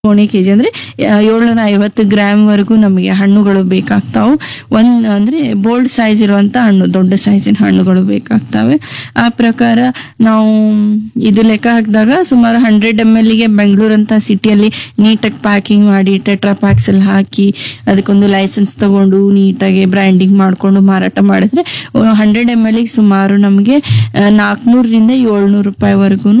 ಕೋಣೆ K G ಅಂದರೆ ಏಳ್ನೂರ ಐವತ್ತು ಗ್ರಾಮ್ವರೆಗೂ ನಮಗೆ ಹಣ್ಣುಗಳು ಬೇಕಾಗ್ತಾವೆ ಒಂದು ಅಂದರೆ ಬೋಲ್ಡ್ ಸೈಜ್ ಇರುವಂಥ ಹಣ್ಣು ದೊಡ್ಡ ಸೈಜಿನ ಹಣ್ಣುಗಳು ಬೇಕಾಗ್ತವೆ ಆ ಪ್ರಕಾರ ನಾವು ಇದು ಲೆಕ್ಕ ಹಾಕಿದಾಗ ಸುಮಾರು ಹಂಡ್ರೆಡ್ ಎಮ್ ಎಲ್ಗೆ ಬೆಂಗಳೂರಂಥ ಸಿಟಿಯಲ್ಲಿ ನೀಟಾಗಿ ಪ್ಯಾಕಿಂಗ್ ಮಾಡಿ ಟೆಟ್ರಾ ಪ್ಯಾಕ್ಸಲ್ಲಿ ಹಾಕಿ ಅದಕ್ಕೊಂದು ಲೈಸೆನ್ಸ್ ತಗೊಂಡು ನೀಟಾಗಿ ಬ್ರ್ಯಾಂಡಿಂಗ್ ಮಾಡಿಕೊಂಡು ಮಾರಾಟ ಮಾಡಿದ್ರೆ ಹಂಡ್ರೆಡ್ ಎಮ್ ಎಲ್ಗೆ ಸುಮಾರು ನಮಗೆ ನಾಲ್ಕುನೂರರಿಂದ ಏಳ್ನೂರು ರೂಪಾಯಿವರೆಗೂ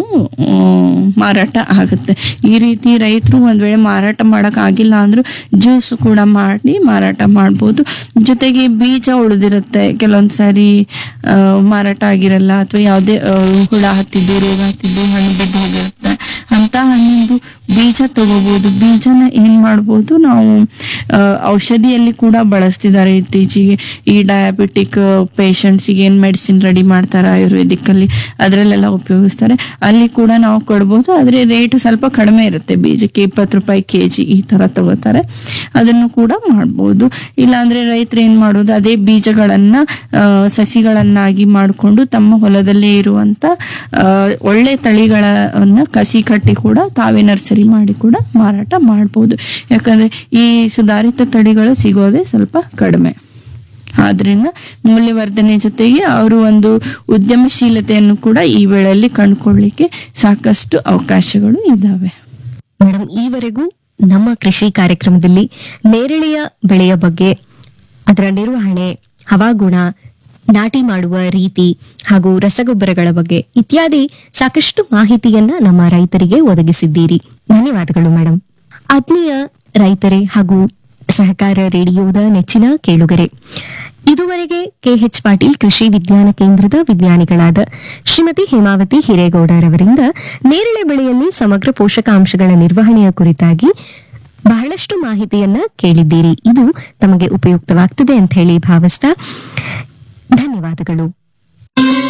ಮಾರಾಟ ಆಗುತ್ತೆ ಈ ರೀತಿ ರೈತರು ಒಂದ್ ವೇಳೆ ಮಾರಾಟ ಮಾಡಕ್ ಆಗಿಲ್ಲ ಅಂದ್ರೂ ಜ್ಯೂಸ್ ಕೂಡ ಮಾಡಿ ಮಾರಾಟ ಮಾಡ್ಬೋದು ಜೊತೆಗೆ ಬೀಜ ಉಳಿದಿರುತ್ತೆ ಕೆಲವೊಂದ್ ಸಾರಿ ಆ, ಮಾರಾಟ ಆಗಿರಲ್ಲ ಅಥವಾ ಯಾವುದೇ ಆ, ಹುಳ ಹತ್ತಿದ್ದು ರೋಗ ಹತ್ತಿದ್ದು ಹಣ್ಣು ಬಿದ್ದೋಗಿರುತ್ತೆ ಅಂತ ಹಣ್ಣಿಂದು ಬೀಜ ತಗೋಬಹುದು ಬೀಜನ ಏನ್ ಮಾಡ್ಬೋದು ನಾವು ಆ, ಔಷಧಿಯಲ್ಲಿ ಕೂಡ ಬಳಸ್ತಿದ್ದಾರೆ ಇತ್ತೀಚೆಗೆ ಈ ಡಯಾಬಿಟಿಕ್ ಪೇಷಂಟ್ಸಿಗೆ ಏನ್ ಮೆಡಿಸಿನ್ ರೆಡಿ ಮಾಡ್ತಾರೆ ಆಯುರ್ವೇದಿಕ್ ಅಲ್ಲಿ ಅದರಲ್ಲೆಲ್ಲ ಉಪಯೋಗಿಸ್ತಾರೆ ಅಲ್ಲಿ ಕೂಡ ನಾವು ಕೊಡ್ಬೋದು ಆದ್ರೆ ರೇಟ್ ಸ್ವಲ್ಪ ಕಡಿಮೆ ಇರುತ್ತೆ ಬೀಜಕ್ಕೆ ಇಪ್ಪತ್ತು ರೂಪಾಯಿ ಕೆ ಜಿ ಈ ತರ ತಗೋತಾರೆ ಅದನ್ನು ಕೂಡ ಮಾಡ್ಬೋದು ಇಲ್ಲಾಂದ್ರೆ ರೈತರು ಏನ್ ಮಾಡೋದು ಅದೇ ಬೀಜಗಳನ್ನ ಆ, ಸಸಿಗಳನ್ನಾಗಿ ಮಾಡಿಕೊಂಡು ತಮ್ಮ ಹೊಲದಲ್ಲೇ ಇರುವಂತ ಆ, ಒಳ್ಳೆ ತಳಿಗಳನ್ನ ಕಸಿ ಕಟ್ಟಿ ಕೂಡ ತಾವೇ ನರ್ಸರಿ ಮಾಡಿ ಕೂಡ ಮಾರಾಟ ಮಾಡ್ಬೋದು ಯಾಕಂದ್ರೆ ಈ ಸುಧಾರಿತ ತಳಿಗಳು ಸಿಗೋದೇ ಸ್ವಲ್ಪ ಕಡಿಮೆ ಆದ್ರಿಂದ ಮೌಲ್ಯವರ್ಧನೆ ಜೊತೆಗೆ ಅವರು ಒಂದು ಉದ್ಯಮಶೀಲತೆಯನ್ನು ಕೂಡ ಈ ವೇಳೆಯಲ್ಲಿ ಕಂಡುಕೊಳ್ಳಿಕ್ಕೆ ಸಾಕಷ್ಟು ಅವಕಾಶಗಳು ಇದಾವೆ ಮೇಡಮ್ ಈವರೆಗೂ ನಮ್ಮ ಕೃಷಿ ಕಾರ್ಯಕ್ರಮದಲ್ಲಿ ನೇರಳೆಯ ಬೆಳೆಯ ಬಗ್ಗೆ ಅದರ ನಿರ್ವಹಣೆ ಹವಾಗುಣ ನಾಟಿ ಮಾಡುವ ರೀತಿ ಹಾಗೂ ರಸಗೊಬ್ಬರಗಳ ಬಗ್ಗೆ ಇತ್ಯಾದಿ ಸಾಕಷ್ಟು ಮಾಹಿತಿಯನ್ನ ನಮ್ಮ ರೈತರಿಗೆ ಒದಗಿಸಿದ್ದೀರಿ ಧನ್ಯವಾದಗಳು ಮೇಡಮ್ ಆತ್ಮೀಯ ರೈತರೇ ಹಾಗೂ ಸಹಕಾರ ರೇಡಿಯೋದ ನೆಚ್ಚಿನ ಕೇಳುಗರೆ ಇದುವರೆಗೆ ಕೆಎಚ್ ಪಾಟೀಲ್ ಕೃಷಿ ವಿಜ್ಞಾನ ಕೇಂದ್ರದ ವಿಜ್ಞಾನಿಗಳಾದ ಶ್ರೀಮತಿ ಹೇಮಾವತಿ ಹಿರೇಗೌಡರವರಿಂದ ನೇರಳೆ ಬೆಳೆಯಲ್ಲಿ ಸಮಗ್ರ ಪೋಷಕಾಂಶಗಳ ನಿರ್ವಹಣೆಯ ಕುರಿತಾಗಿ ಬಹಳಷ್ಟು ಮಾಹಿತಿಯನ್ನ ಕೇಳಿದ್ದೀರಿ ಇದು ತಮಗೆ ಉಪಯುಕ್ತವಾಗ್ತದೆ ಅಂತ ಹೇಳಿ ಭಾವಿಸ್ತಾ ಧನ್ಯವಾದಗಳು